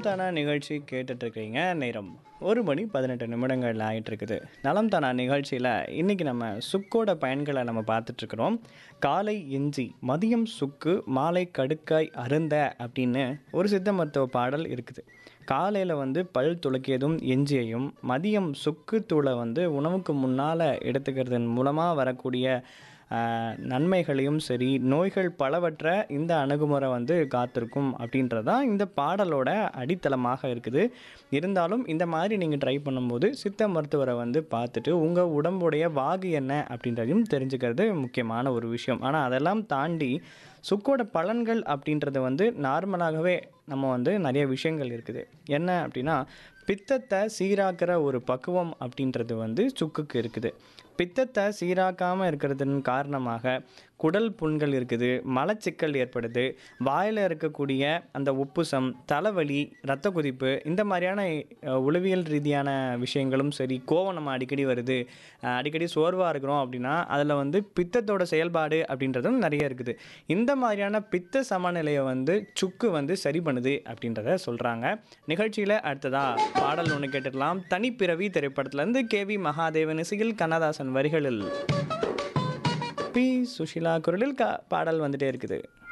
தானா நிகழ்ச்சி கேட்டுட்டு இருக்கீங்க நேரம் ஒரு மணி பதினெட்டு நிமிடங்கள் ஆயிட்டு இருக்குது நலம் தானா நிகழ்ச்சியில் இன்னைக்கு நம்ம சுக்கோட பயன்களை நம்ம பார்த்துட்டு இருக்கிறோம் காலை இஞ்சி மதியம் சுக்கு மாலை கடுக்காய் அருந்த அப்படின்னு ஒரு சித்த மருத்துவ பாடல் இருக்குது காலையில் வந்து பல் துளக்கியதும் எஞ்சியையும் மதியம் சுக்கு தூளை வந்து உணவுக்கு முன்னால் எடுத்துக்கிறதன் மூலமாக வரக்கூடிய ஆஹ், நன்மைகளையும் சரி நோய்கள் பலவற்றை இந்த அணுகுமுறை வந்து காத்திருக்கும் அப்படின்றது தான் இந்த பாடலோட அடித்தளமாக இருக்குது இருந்தாலும் இந்த மாதிரி நீங்கள் ட்ரை பண்ணும்போது சித்த மருத்துவரை வந்து பார்த்துட்டு உங்கள் உடம்புடைய வாகு என்ன அப்படின்றதையும் தெரிஞ்சுக்கிறது முக்கியமான ஒரு விஷயம் ஆனால் அதெல்லாம் தாண்டி சுக்கோட பலன்கள் அப்படின்றது வந்து நார்மலாகவே நம்ம வந்து நிறைய விஷயங்கள் இருக்குது என்ன அப்படின்னா பித்தத்தை சீராக்கிற ஒரு பக்குவம் அப்படின்றது வந்து சுக்குக்கு இருக்குது பித்தத்தை சீராக்காமல் இருக்கிறதன் காரணமாக குடல் புண்கள் இருக்குது மலச்சிக்கல் ஏற்படுது வாயில் இருக்கக்கூடிய அந்த உப்புசம் தலைவலி இரத்த கொதிப்பு இந்த மாதிரியான அஹ், உளவியல் ரீதியான விஷயங்களும் சரி கோவம் நம்ம அடிக்கடி வருது அஹ், அடிக்கடி சோர்வாக இருக்கிறோம் அப்படின்னா அதில் வந்து பித்தத்தோட செயல்பாடு அப்படின்றதும் நிறைய இருக்குது இந்த மாதிரியான பித்த சமநிலையை வந்து சுக்கு வந்து சரி பண்ணுது அப்படின்றத சொல்கிறாங்க நிகழ்ச்சியில் அடுத்ததா பாடல் ஒன்று கேட்டுக்கலாம் தனிப்பிறவி திரைப்படத்துலேருந்து கே வி மகாதேவன் இசையில் கண்ணதாசன் வரிகளில் பி சுஷிலா குரலில் க பாடல் வந்துட்டே இருக்குது